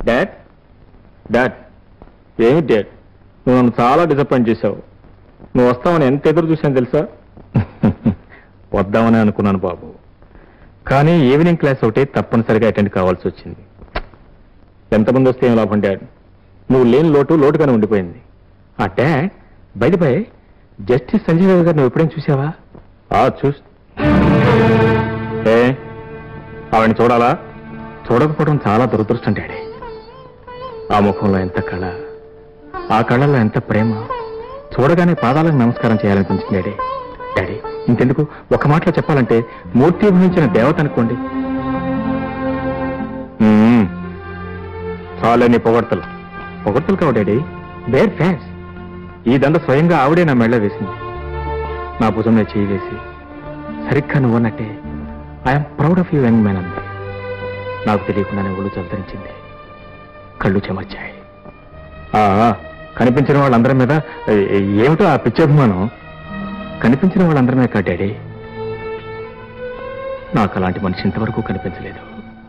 Dad dad ఏమి dad నువ్వు నన్ను చాలా డిసప్పాయింట్ చేశావు నువ్వు వస్తావని ఎంత ఎదురు చూశాను తెలుసా వద్దామని అనుకున్నాను బాబు కానీ ఈవినింగ్ క్లాస్ ఒకటి తప్పనిసరిగా అటెండ్ కావాల్సి వచ్చింది ఎంతమంది వస్తే ఏం లాభం డాడ్ నువ్వు లేని లోటు లోటుగానే ఉండిపోయింది ఆ డాడ్ బయట బై జస్టిస్ సంజయ్ గారు నువ్వు ఎప్పుడైనా చూసావా ఆ చూస్ ఏ ఆవిడని చూడాలా చూడకపోవడం చాలా దురదృష్టం డాడీ ఆ ముఖంలో ఎంత కళ ఆ కళల్లో ఎంత ప్రేమ చూడగానే పాదాలకు నమస్కారం చేయాలనిపించింది డాడీ డాడీ ఇంకెందుకు ఒక మాటలో చెప్పాలంటే మూర్తి భవించిన దేవత అనుకోండి మ్మ్. చాలని పొగడ్తలు పొగడ్తలు కావు డాడీ దేర్ ఫ్యాన్స్ ఈ దండ స్వయంగా ఆవిడే నా మెళ్ళ వేసింది నా భుజం మీద చేయి వేసి సరిగ్గా నువ్వన్నట్టే I'm proud of you young man అంది నాకు తెలియకుండానే ఒళ్ళు చల్తరించింది కళ్ళు చెమర్చాయి ఆ, కనిపించిన వాళ్ళందరి మీద ఏ- ఏ- ఏమిటో ఆ పిచ్చాభిమానం కనిపించిన వాళ్ళందరి మీద కాదు డాడీ నాకు అలాంటి మనిషి ఇంతవరకు కనిపించలేదు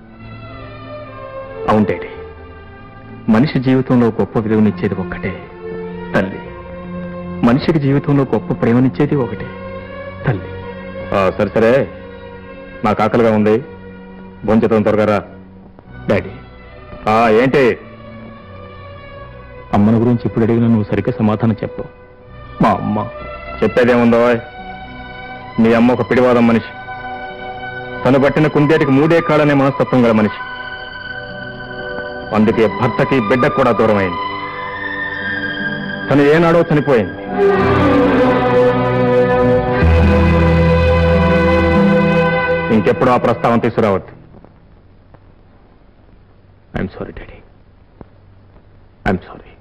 అవును డాడీ మనిషి జీవితంలో గొప్ప విలువనిచ్చేది ఒక్కటే తల్లి మనిషికి జీవితంలో గొప్ప ప్రేమనిచ్చేది ఒకటే తల్లి సరే సరే నాకు ఆకలిగా ఉంది భోంచేతం త్వరగా రా డాడీ ఆ, ఏంటి అమ్మని గురించి ఇప్పుడు అడిగినా నువ్వు సరిగ్గా సమాధానం చెప్పు మా అమ్మ చెప్పేదేముందో మీ అమ్మ ఒక పిడివాదం మనిషి తను పట్టిన కుందేటికి మూడే కాళ్ళనే మనస్తత్వం గల మనిషి అందుకే భర్తకి బిడ్డకు కూడా దూరమైంది తను ఏనాడో చనిపోయింది ఇంకెప్పుడు ఆ ప్రస్తావన తీసుకురావద్దు I'm sorry daddy I'm sorry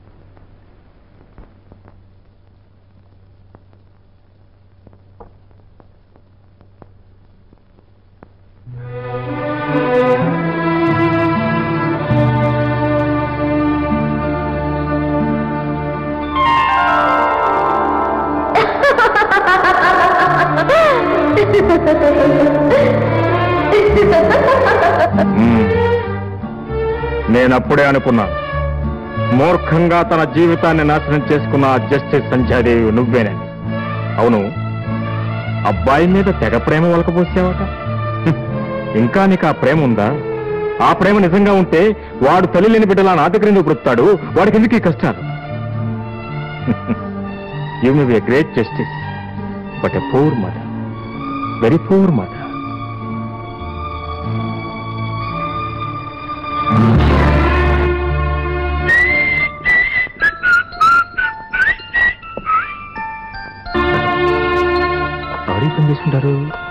నేనప్పుడే అనుకున్నా మూర్ఖంగా తన జీవితాన్ని నాశనం చేసుకున్న ఆ జస్టిస్ సంధ్యాదేవి నువ్వేనని అవును అబ్బాయి మీద తెగ ప్రేమ వలకపోసావట హ్మ్. ఇంకా నీకు ఆ ప్రేమ ఉందా ఆ ప్రేమ నిజంగా ఉంటే వాడు తల్లి లేని బిడ్డలా నా దగ్గర ఎందుకు బ్రతుకుతాడు వాడికి ఎందుకు ఈ కష్టాలు you may be a great justice but a poor mother very poor mother ఎవరు ఈ పని చేసుకుంటారు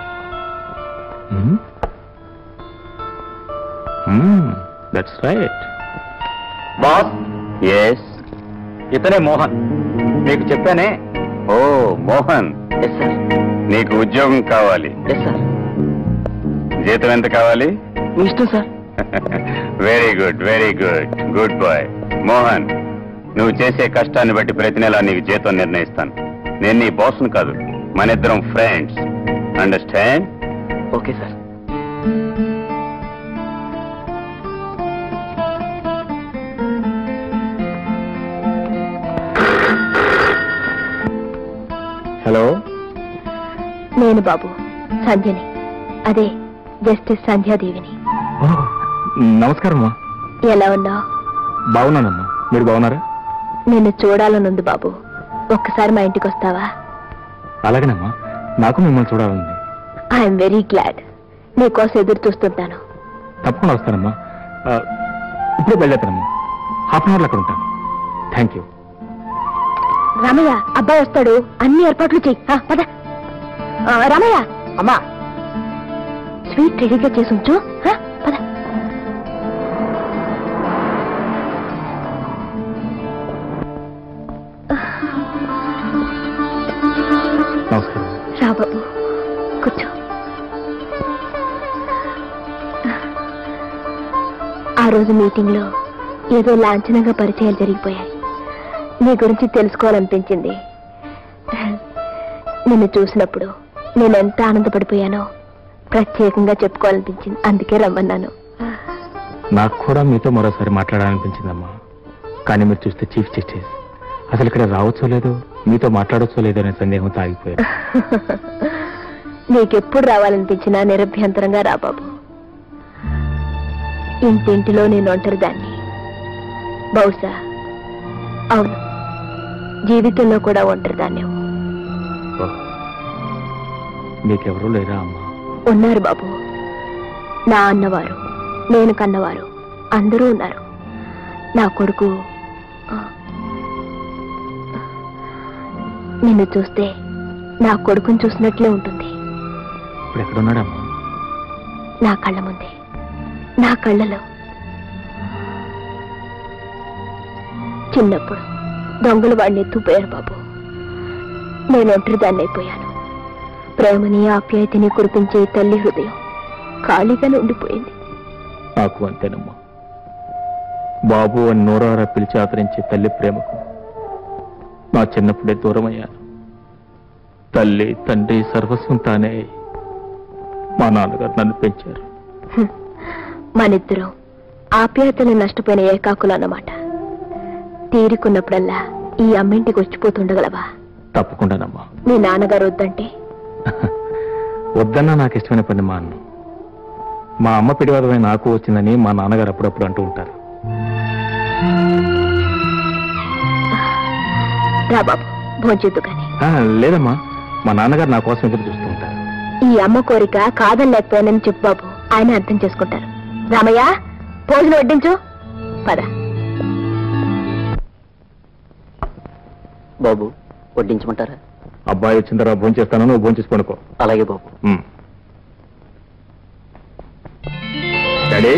దట్స్ రైట్ బాస్ ఎస్ ఇతనే మోహన్ మీకు చెప్పానే ఓ మోహన్ ఎస్ సార్ నీకు ఉద్యోగం కావాలి ఎస్ సార్ జీతం ఎంత కావాలి మీ ఇష్టం sir very good very good good boy Mohan నువ్వు చేసే కష్టాన్ని బట్టి ప్రతి నెల నీకు జీతం నిర్ణయిస్తాను నేను నీ బాస్ను కాదు మన ఇద్దరం friends understand okay sir hello నేను బాబు సంధ్యని అదే జస్టిస్ సంధ్యాదేవిని నమస్కారం అమ్మా ఎలా ఉన్నావు బాగున్నానమ్మా మీరు బాగున్నారా నిన్ను చూడాలనుంది బాబు ఒక్కసారి మా ఇంటికి వస్తావా అలాగేనమ్మా నాకు మిమ్మల్ని చూడాలండి ఐఎమ్ వెరీ గ్లాడ్ నీకోసం ఎదురు చూస్తుంటాను తప్పకుండా వస్తానమ్మా ఆ, ఇప్పుడే బయలుదేరుతానమ్మా హాఫ్ అన్ అవర్లో అక్కడ ఉంటాను థ్యాంక్ యూ రామయ్య అబ్బాయి వస్తాడు అన్ని ఏర్పాట్లు చెయ్యి ఆ, పద ఆ, రామయ్య అమ్మా స్వీట్ రెడీగా చేసి ఉంచు ఆ, పద నమస్కారం రా బాబు కూర్చో ఆ రోజు మీటింగ్ లో ఏదో లాంఛనంగా పరిచయాలు జరిగిపోయాయి నీ గురించి తెలుసుకోవాలనిపించింది నిన్ను చూసినప్పుడు నేను ఎంత ఆనందపడిపోయానో ప్రత్యేకంగా చెప్పుకోవాలనిపించింది అందుకే రమ్మన్నాను నాకు కూడా మీతో మరోసారి మాట్లాడాలనిపించిందమ్మా కానీ మీరు చూస్తే చీఫ్ జస్టిస్ అసలు ఇక్కడ రావచ్చో లేదో మీతో మాట్లాడొచ్చో లేదో అనే సందేహంతో ఆగిపోయాను నీకెప్పుడు రావాలనిపించినా నిరభ్యంతరంగా రా బాబు ఇంటింటిలో నేను ఒంటరి దాన్ని బహుశా అవును జీవితంలో కూడా ఒంటరి దాన్ని ఓహ్. మీకెవరూ లేరా అమ్మా ఉన్నారు బాబు నా అన్నవారు నేను కన్నవారు అందరూ ఉన్నారు నా కొడుకు ఆ, నిన్ను చూస్తే నా కొడుకుని చూసినట్లే ఉంటుంది ఇప్పుడు ఎక్కడున్నాడమ్మా నా కళ్ళ ముందే నా కళ్ళలో చిన్నప్పుడు దొంగలు వాడిని ఎత్తుపోయారు బాబు నేను ఒంటరి దాన్ని అయిపోయాను ప్రేమని ఆప్యాయతని కురిపించే ఈ తల్లి హృదయం ఖాళీగానే ఉండిపోయింది నాకు అంతేనమ్మా బాబు అని నోరారా పిలిచి ఆదరించే తల్లి ప్రేమకు నా చిన్నప్పుడే దూరమయ్యాను తల్లి తండ్రి సర్వస్వం తానే అయి మా నాన్నగారు నన్ను పెంచారు హ్మ్. మనిద్దరం ఆప్యాయతలు నష్టపోయిన ఏకాకులు అన్నమాట తీరుకున్నప్పుడల్లా ఈ అమ్మింటికి వచ్చిపోతుండగలవా తప్పకుండానమ్మా మీ నాన్నగారు వద్దంటే వద్దన్నా నాకు ఇష్టమైన పని మా అన్న మా అమ్మ పిడివాదమై నాకు వచ్చిందని మా నాన్నగారు అప్పుడప్పుడు అంటూ ఉంటారు రా బాబు భోంచేద్దు కానీ ఆ, లేదమ్మా మా నాన్నగారు నా కోసం ఎదురు చూస్తూ ఉంటారు ఈ అమ్మ కోరిక కాదని లేకపోయానని చెప్పు బాబు ఆయన అర్థం చేసుకుంటారు రామయ్య భోజనం వడ్డించు పద బాబు వడ్డించమంటారా అబ్బాయి వచ్చిన తర్వాత భోంచేస్తాను నువ్వు భోంచేసి పడుకో అలాగే బాబు ఉమ్. డాడీ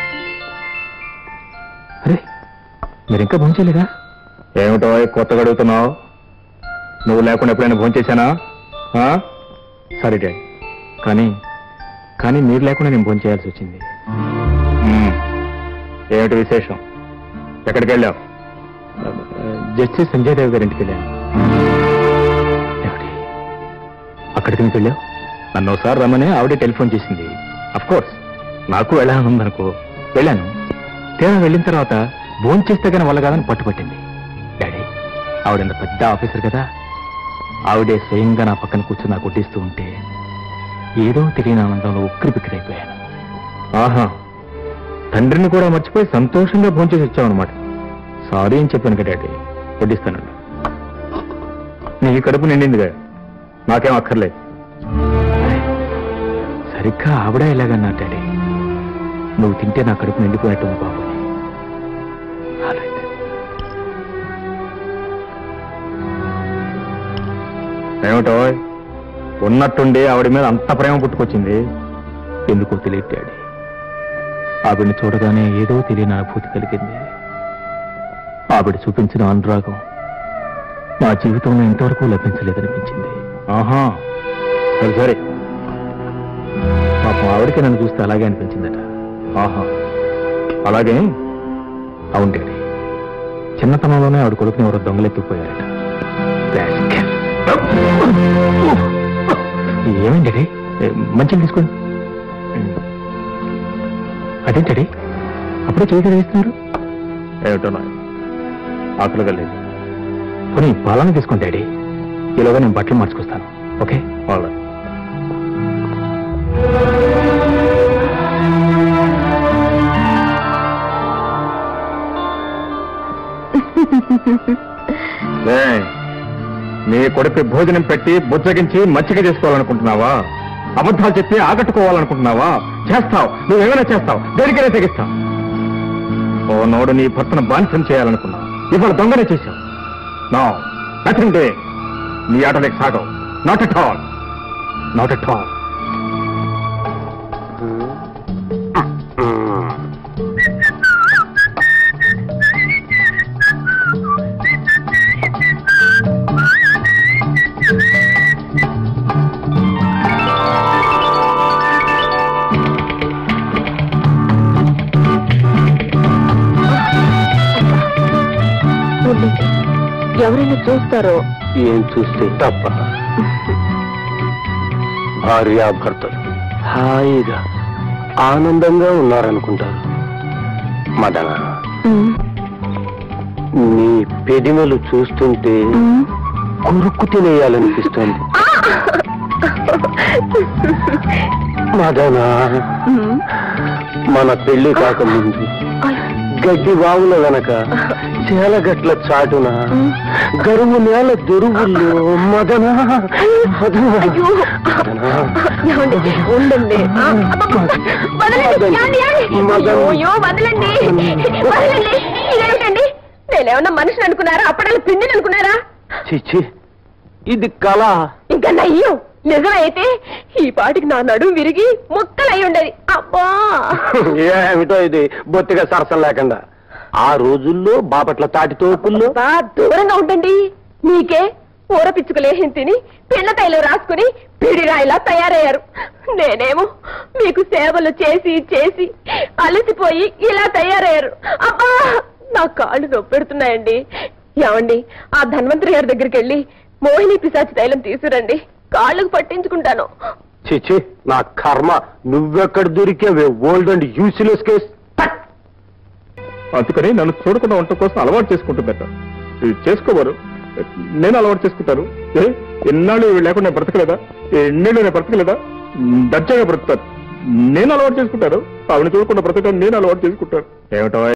అరే మీరు ఇంకా భోంచేయలేదా ఏమిటో కొత్తగా అడుగుతున్నావు నువ్వు లేకుండా ఎప్పుడైనా భోంచేశానా ఆ? సరే డాడీ కానీ కానీ మీరు లేకుండా నేను భోంచేయాల్సి వచ్చింది ఉమ్. ఏమిటి విశేషం ఎక్కడికి వెళ్ళావు జస్టిస్ సంజయ్ దేవ్ గారి ఇంటికి వెళ్ళాను ఏమిటి అక్కడికి నీకు వెళ్ళావు నన్ను ఒకసారి రమ్మని ఆవిడే టెలిఫోన్ చేసింది అఫ్ కోర్స్ నాకు వెళ్ళాలని ఉందనుకో వెళ్ళాను తీరా వెళ్ళిన తర్వాత భోజనం చేస్తే కానీ వల్ల కాదని పట్టుపట్టింది డాడీ ఆవిడ పెద్ద ఆఫీసర్ కదా ఆవిడే స్వయంగా నా పక్కన కూర్చుని నాకు వడ్డిస్తూ ఉంటే ఏదో తెలియని ఆనందంలో ఉక్కిరి బిక్కిరైపోయాను ఆహా తండ్రిని కూడా మర్చిపోయి సంతోషంగా భోంచేసి వచ్చావన్నమాట సారీ అని చెప్పాను కదా డాడీ వడ్డిస్తానండి నీ కడుపు నిండిందిగా నాకేం అక్కర్లేదు సరిగ్గా ఆవిడ ఎలాగన్నా డాడీ నువ్వు తింటే నా కడుపు నిండిపోయినట్టుంది బాబు Alright. ఏమిటో ఉన్నట్టుండి ఆవిడ మీద అంత ప్రేమ పుట్టుకొచ్చింది ఎందుకో తెలియదు డాడీ ఆవిడని చూడగానే ఏదో తెలియని అనుభూతి కలిగింది ఆవిడ చూపించిన అనురాగం నా జీవితంలో ఇంతవరకు లభించలేదనిపించింది ఆహా సరే సరే పాపం ఆవిడకి నన్ను చూస్తే అలాగే అనిపించిందట ఆహా అలాగే అవును డాడీ చిన్నతనంలోనే ఆవిడ కొడుకుని ఎవరో దొంగలెత్తుకుపోయారట Rascal. ఏమైంది డాడీ మంచిగా తీసుకోండి అదేంటి డాడీ అప్పుడే చేతి వేస్తున్నారు ఏమిటో నాకు ఆకలిగా లేదు కొన్ని పాలన తీసుకోండి డాడీ ఈలోగా నేను బట్టలు మార్చుకొస్తాను ఓకే ఆల్ నీ కొడుకు భోజనం పెట్టి బుజ్జగించి మచ్చిక చేసుకోవాలనుకుంటున్నావా అబద్ధాలు చెప్పి ఆకట్టుకోవాలనుకుంటున్నావా చేస్తావు నువ్వేమైనా చేస్తావు దేనికైనా తెగిస్తావు ఓ నోడు నీ భర్తను బానిసం చేయాలనుకున్నావు ఇవాళ దొంగనే చేశావు నో నథింగ్ డే నీ ఆటలేక సాగవు not at all not at all ఉండండి. ఎవరైనా చూస్తారో ఏం చూస్తే తప్ప భార్యాభర్తలు హాయిగా ఆనందంగా ఉన్నారనుకుంటారు మదన నీ పెదిమలు చూస్తుంటే కురుక్కు తినేయాలనిపిస్తుంది మదన మన పెళ్లి కాకముందు గడ్డి వావుల వెనక చేలగట్ల చాటున గరువు నేల దొరువుల్లో మదన మదన అయ్యో. మదన. ఏమండి? ఉండండి ఆ, అబ్బబ్బ. వదలండి. ఏమండి, ఏమండి? మదన్. అయ్యో, అయ్యో, వదలండి వదలండి ఇదేమిటండి నేనేమన్నా మనిషిని అనుకున్నారా అప్పడాలు పిండిని అనుకున్నారా చిచ్చి ఇది కళ ఇంకా నయ్యం నిజమైతే ఈ పాటికి నా నడుము విరిగి ముక్కలై ఉండేది అబ్బా ఏమిటో ఇది బొత్తిగా సరసం లేకుండా ఆ రోజుల్లో బాపట్ల తాటి తోపుల్లో బా దూరంగా ఉండండి మీకే ఊర పిచ్చుకలేహిం తిని పిల్ల తైలం రాసుకుని పిడిరాయిలా తయారయ్యారు నేనేమో మీకు సేవలు చేసి చేసి అలసిపోయి ఇలా తయారయ్యారు అబ్బా నా కాళ్ళు నొప్పెడుతున్నాయండి ఏమండి ఆ ధన్వంతరి గారి దగ్గరికి వెళ్ళి మోహిని పిశాచి తైలం తీసురండి కాళ్ళకు పట్టించుకుంటాను చిచ్చి నా కర్మ నువ్వెక్కడ దొరికావే ఓల్డ్ అండ్ యూస్లెస్ కేస్ అందుకని నన్ను చూడకుండా ఉండటం కోసం అలవాటు చేసుకుంటుందట ఇది చేసుకోవారు నేను అలవాటు చేసుకుంటాను ఏ ఎన్నాళ్ళు ఇవి లేకుండా నేను బ్రతకలేదా ఎన్నేళ్ళు నేను బ్రతకలేదా దర్జాగా బ్రతుకుతాను నేను అలవాటు చేసుకుంటాను ఆవిడ చూడకుండా బ్రతకడం నేను అలవాటు చేసుకుంటాను ఏమిటో